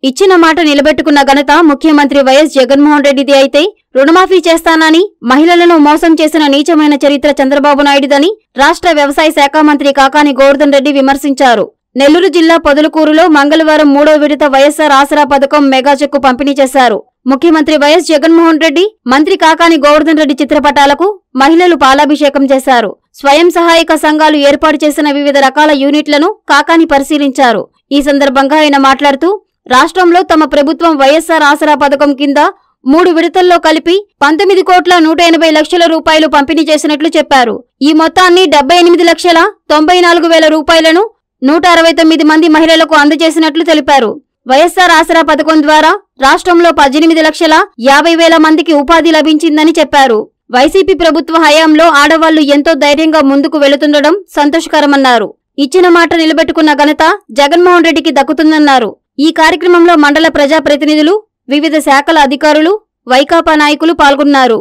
ఇచ్చిన మాట నిలబెట్టుకున్న ఘనత ముఖ్యమంత్రి వైఎస్ జగన్మోహన్ రెడ్డిది అయితే రుణమాఫీ చేస్తానని మహిళలను మోసం చేసిన నీచమైన చరిత్ర చంద్రబాబు నాయుడిదని రాష్ట్ర వ్యవసాయ శాఖ మంత్రి కాకాని గోవర్ధన్ రెడ్డి విమర్శించారు నెల్లూరు జిల్లా పొదలకూరులో మంగళవారం మూడో విడత వైఎస్సార్ ఆసరా పథకం మెగా చెక్కు పంపిణీ చేశారు ముఖ్యమంత్రి వైఎస్ జగన్మోహన్ రెడ్డి మంత్రి కాకాని గోవర్ధన్ రెడ్డి చిత్రపటాలకు మహిళలు పాలాభిషేకం చేశారు స్వయం సహాయక సంఘాలు ఏర్పాటు చేసిన వివిధ రకాల యూనిట్లను కాకాని పరిశీలించారు ఈ సందర్భంగా ఆయన మాట్లాడుతూ రాష్ట్రంలో తమ ప్రభుత్వం వైఎస్సార్ ఆసరా పథకం కింద మూడు విడతల్లో కలిపి పంతొమ్మిది కోట్ల నూట ఎనభై లక్షల రూపాయలు పంపిణీ చేసినట్లు చెప్పారు ఈ మొత్తాన్ని డెబ్బై ఎనిమిది లక్షల తొంభై నాలుగు వేల రూపాయలను నూట అరవై తొమ్మిది మంది మహిళలకు అందజేసినట్లు తెలిపారు వైఎస్సార్ ఆసరా పథకం ద్వారా రాష్ట్రంలో పద్దెనిమిది లక్షల యాభై వేల మందికి ఉపాధి లభించిందని చెప్పారు వైసీపీ ప్రభుత్వ హయాంలో ఆడవాళ్లు ఎంతో ధైర్యంగా ముందుకు వెళుతుండడం సంతోషకరమన్నారు ఇచ్చిన మాట నిలబెట్టుకున్న ఘనత జగన్మోహన్ రెడ్డికి దక్కుతుందన్నారు ఈ కార్యక్రమంలో మండల ప్రజాప్రతినిధులు వివిధ శాఖల అధికారులు వైకాపా నాయకులు పాల్గొన్నారు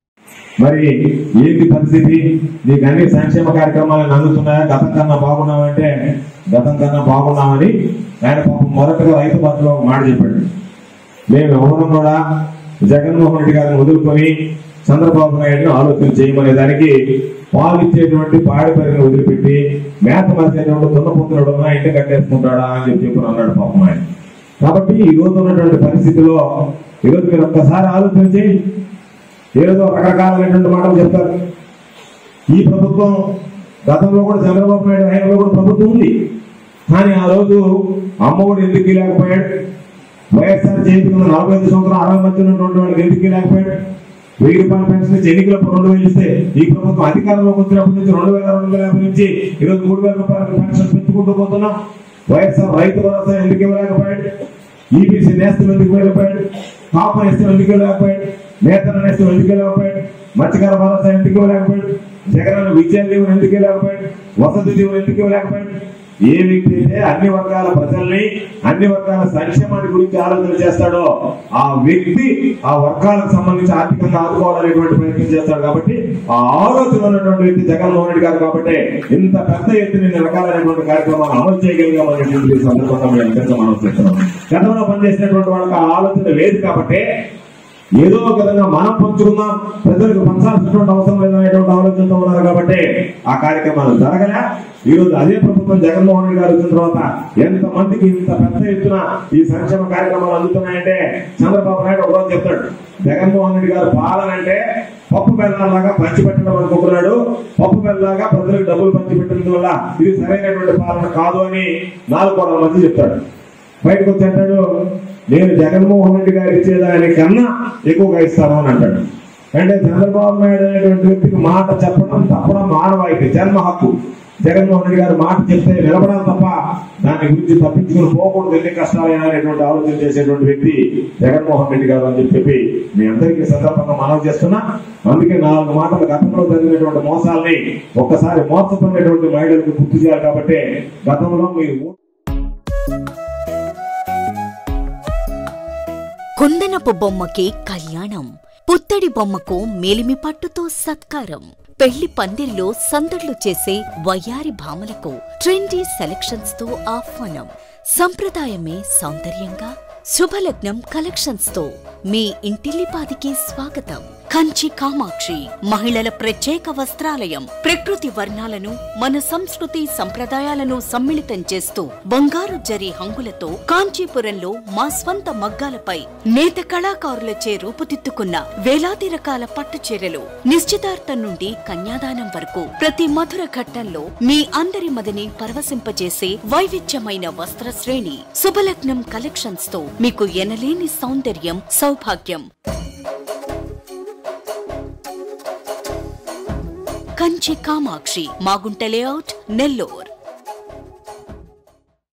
మరి ఏంటి పరిస్థితి నీకు అన్ని సంక్షేమ కార్యక్రమాలను అందుతున్నాయా గతం కన్నా బాగున్నామంటే గతం కన్నా బాగున్నామని ఆయన పాపం మొదటగా రైతు పట్ల ఒక మాట చెప్పాడు మేము ఎవరు కూడా జగన్మోహన్ రెడ్డి గారిని వదులుకొని చంద్రబాబు నాయుడుని ఆలోచన చేయమనే దానికి పాలు ఇచ్చేటువంటి పాడి పరిని వదిలిపెట్టి మేత మరిచేటువంటి దున్నపోతున్నాడు ఉన్నా ఇంటి కట్టేసుకుంటాడా అని చెప్పి చెప్పి అన్నాడు పాపం ఆయన కాబట్టి ఈ రోజు ఉన్నటువంటి పరిస్థితిలో ఈరోజు మీరు ఒక్కసారి ఆలోచన చేయి ఏదో రకరకాలైనటువంటి మాటలు చెప్తారు ఈ ప్రభుత్వం గతంలో కూడా చంద్రబాబు నాయుడు హయాంలో కూడా ప్రభుత్వం ఉంది కానీ ఆ రోజు అమ్మఒడి ఎందుకు లేకపోయాడు వైఎస్ఆర్ చేయించుకున్న నలభై ఐదు సంవత్సరాలు అరవై మధ్య ఉన్నటువంటి వాళ్ళకి ఎందుకు లేకపోయాడు వెయ్యి రూపాయల పెన్షన్ ఇచ్చి ఎన్నికలప్పుడు రెండు వేలు ఇస్తే ఈ ప్రభుత్వం అధికారంలోకి వచ్చినప్పటి నుంచి రెండు వేల రెండు వేల యాభై నుంచి ఈరోజు మూడు వేల రూపాయల పెన్షన్ పెంచుకుంటూ పోతున్నాం వైఎస్ఆర్ రైతు భరోసా ఎందుకు ఇవ్వలేకపోయాడు ఈబీసీ నేస్తం ఎందుకు వెళ్ళిపోయాడు కాపు నేస్తం ఎందుకు వెళ్ళకపోయాడు నేతల నేస్తం ఎందుకు వెళ్ళకపోయాడు మత్స్యకార భరోసా ఎందుకు ఇవ్వలేకపోయాడు జగన్ విద్యా దీవుని ఎందుకు ఇవ్వలేకపోయాడు వసతి దీవుని ఎందుకు ఇవ్వలేకపోయాడు ఏ వ్యక్తి అయితే అన్ని వర్గాల ప్రజల్ని అన్ని వర్గాల సంక్షేమాన్ని గురించి ఆలోచన చేస్తాడో ఆ వ్యక్తి ఆ వర్గాలకు సంబంధించి ఆర్థికంగా ఆదుకోవాలనేటువంటి ప్రయత్నం చేస్తాడు కాబట్టి ఆ ఆలోచన ఉన్నటువంటి వ్యక్తి జగన్మోహన్ రెడ్డి గారు కాబట్టి ఇంత పెద్ద ఎత్తున ఇన్ని రకాలైనటువంటి కార్యక్రమాలు అమలు చేయగలిగామనేటువంటి ఈ సందర్భంగా మేము ఎంతగా మనం చేస్తున్నాం గతంలో పనిచేసినటువంటి వాళ్ళకి ఆ ఆలోచన లేదు కాబట్టి ఏదో ఒక విధంగా మనం పంచుకుందాం ప్రజలకు పంచాల్సినటువంటి అవసరం లేదనేటువంటి ఆలోచనతో ఉన్నారు కాబట్టి ఆ కార్యక్రమాలు జరగలే ఈ రోజు అదే ప్రభుత్వం జగన్మోహన్ రెడ్డి గారు వచ్చిన తర్వాత ఎంత మందికి ఇంత పెద్ద ఎత్తున ఈ సంక్షేమ కార్యక్రమాలు అందుతున్నాయంటే చంద్రబాబు నాయుడు ఒక రోజు చెప్తాడు జగన్మోహన్ రెడ్డి గారు పాలన అంటే పప్పు బెల్లాలాగా పంచి పెట్టడం అనుకుంటున్నాడు పప్పు బెల్లాగా ప్రజలకు డబ్బులు పంచి పెట్టడం వల్ల ఇది సరైనటువంటి పాలన కాదు అని నాలుగు కోట్ల మంది చెప్తాడు బయటకు వచ్చి అంటాడు నేను జగన్మోహన్ రెడ్డి గారు ఇచ్చేదానికన్నా ఎక్కువగా ఇస్తాను అని అంటాడు అంటే చంద్రబాబు నాయుడు అనేటువంటి వ్యక్తికి మాట చెప్పడం తప్పడం మానవాయితీ జన్మ హక్కు జగన్మోహన్ రెడ్డి గారు మాట చెప్తే నిలబడాలి తప్ప దాని గురించి తప్పించుకుని పోకూడదు ఎన్ని కష్టాలైనా అనేటువంటి ఆలోచన చేసేటువంటి వ్యక్తి జగన్మోహన్ రెడ్డి గారు అని చెప్పి మీ అందరికీ ఈ సందర్భంగా మనవి చేస్తున్నా అందుకే నాలుగు మాటలు గతంలో జరిగినటువంటి మోసాలని ఒక్కసారి మోసపోయినటువంటి మహిళలకు గుర్తు చేయాలి కాబట్టి గతంలో మీరు కుందనపు బొమ్మకి కళ్యాణం పుత్తడి బొమ్మకు మేలిమి పట్టుతో సత్కారం పెళ్లి పందిర్లో సందడ్లు చేసే వయ్యారి భామలకు ట్రెండీ సెలక్షన్స్ తో ఆహ్వానం సంప్రదాయమే సౌందర్యంగా శుభలగ్నం కలెక్షన్స్ తో మీ ఇంటిల్లిపాదికి స్వాగతం కంచి కామాక్షి మహిళల ప్రత్యేక వస్త్రాలయం ప్రకృతి వర్ణాలను మన సంస్కృతి సంప్రదాయాలను సమ్మిళితం చేస్తూ బంగారు జరి హంగులతో కాంచీపురంలో మా స్వంత మగ్గాలపై నేత కళాకారులచే రూపుదిద్దుకున్న వేలాది రకాల పట్టు చీరలు నిశ్చితార్థం నుండి కన్యాదానం వరకు ప్రతి మధుర ఘట్టంలో మీ అందరి మదిని పరవశింపజేసే వైవిధ్యమైన వస్త్ర శ్రేణి శుభలగ్నం కలెక్షన్స్ తో మీకు ఎనలేని సౌందర్యం సౌభాగ్యం కంచి కామాక్షి మాగుంట లేఅవుట్ నెల్లూర్